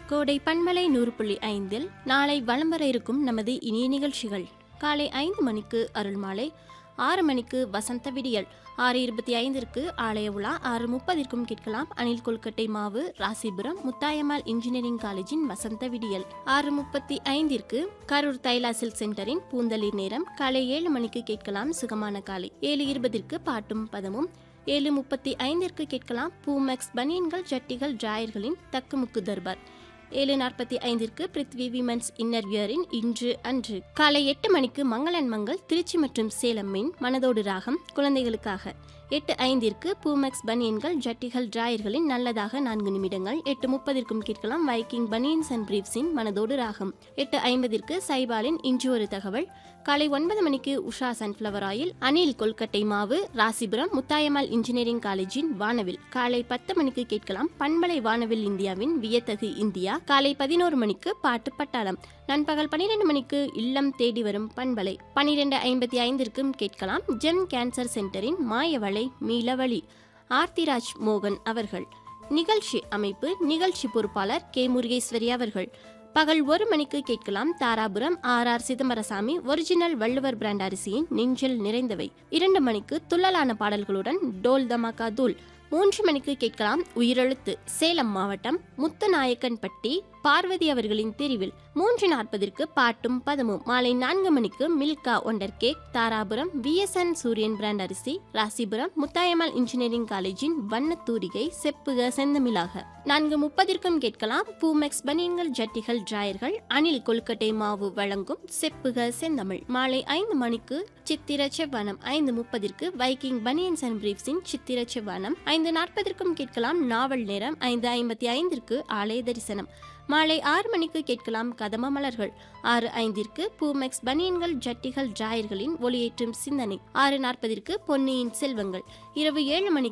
கோடை பண்பலை நூறு புள்ளி ஐந்தில் நாளை வலம் வர இருக்கும் நமது இனிய நிகழ்ச்சிகள் காலை ஐந்து மணிக்கு அருள்மாலை ஆறு மணிக்கு வசந்த விடியல் ஆறு இருபத்தி ஐந்திற்கு ஆலய உலா ஆறு முப்பதிற்கும் கேட்கலாம் அணில் கொல்கட்டை மாவு ராசிபுரம் முத்தாயம்மாள் இன்ஜினியரிங் காலேஜின் வசந்த விடியல் ஆறு முப்பத்தி ஐந்திற்கு கரூர் தைலா சில்க் சென்டரின் பூந்தளிர் நேரம் காலை ஏழு மணிக்கு கேட்கலாம் சுகமான காலை ஏழு இருபதிற்கு பாட்டும் பதமும் ஏழு முப்பத்தி ஐந்திற்கு கேட்கலாம் பூமெக்ஸ் பனியன்கள் ஜட்டிகள் டிராயர்களின் தக்குமுக்கு தர்பார் ஏழு நாற்பத்தி ஐந்திற்கு பிருத்வி விமன்ஸ் இன்னர்வியரின் இன்று அன்று காலை எட்டு மணிக்கு மங்களன் மங்கள் திருச்சி மற்றும் சேலம் மின் மனதோடு ராகம் குழந்தைகளுக்காக எட்டு ஐந்திற்கு பூமெக்ஸ் பனியன்கள் ஜட்டிகள் டிராயர்களின் நல்லதாக நான்கு நிமிடங்கள் எட்டு முப்பதிற்கும் கேட்கலாம் வைக்கிங் பனியன்ஸ் அண்ட் பிரீப்ஸின் மனதோடு ராகம் எட்டு ஐம்பதிற்கு சைபாலின் இன்று ஒரு தகவல் காலை ஒன்பது மணிக்கு உஷா சன்ஃப்ளவர் ஆயில் அனில் கொல்கட்டை மாவு ராசிபுரம் முத்தாயம்மாள் இன்ஜினியரிங் காலேஜின் வானவில் காலை பத்து மணிக்கு கேட்கலாம் பண்பலை வானவில் இந்தியாவின் வியத்தகு இந்தியா காலை பதினோரு மணிக்கு பாட்டு பட்டாளம் நண்பகல் பன்னிரெண்டு மணிக்கு இல்லம் தேடி வரும் பண்பலை பன்னிரெண்டு ஐம்பத்தி ஐந்திற்கும் கேட்கலாம் ஜெம் கேன்சர் சென்டரின் மாயவளை மீளவழி ஆர்த்திராஜ் மோகன் அவர்கள் நிகழ்ச்சி அமைப்பு நிகழ்ச்சி பொறுப்பாளர் கே முருகேஸ்வரி அவர்கள் பகல் ஒரு மணிக்கு கேட்கலாம் Dharapuram R R Chidambarasamy original Valluvar brand அரிசியின் நெஞ்சில் நிறைந்தவை இரண்டு மணிக்கு துள்ளலான பாடல்களுடன் டோல் தமாகா தூள் மூன்று மணிக்கு கேட்கலாம் உயிரெழுத்து சேலம் மாவட்டம் முத்துநாயக்கன்பட்டி பார்வதி அவர்களின் தெரிவில் மூன்று நாற்பதிற்கு பாட்டும் பதமும் மாலை நான்கு மணிக்கு Milka wonder cake Dharapuram VSN Suriyan brand அரிசி ராசிபுரம் முத்தாயம்மாள் இன்ஜினியரிங் காலேஜின் வண்ணத்தூரிகை செப்புக செந்தமிழாக நான்கு முப்பதிற்கும் கேட்கலாம் பூமெக்ஸ் பனியன்கள் ஜட்டிகள் டிராயர்கள் அணில் கொல்கட்டை மாவு வழங்கும் செப்புக செந்தமிழ் மாலை ஐந்து மணிக்கு சித்திர செவ்வானம் ஐந்து முப்பதிற்கு வைக்கிங் பனியன்ஸ் அண்ட் பிரீப்ஸின் சித்திர செவ்வானம் ஐந்து நாற்பதற்கும் கேட்கலாம் நாவல் நேரம் ஐந்து ஐம்பத்தி ஐந்திற்கு ஆலய தரிசனம் மாலை ஆறு மணிக்கு கேட்கலாம் கதம மலர்கள் ஆறு ஐந்திற்கு பூமெக்ஸ் பனியன்கள் ஜட்டிகள் டிராயர்களின் ஒளியேற்றும் சிந்தனை ஆறு நாற்பதிற்கு பொன்னியின் செல்வங்கள் இரவு ஏழு மணிக்கு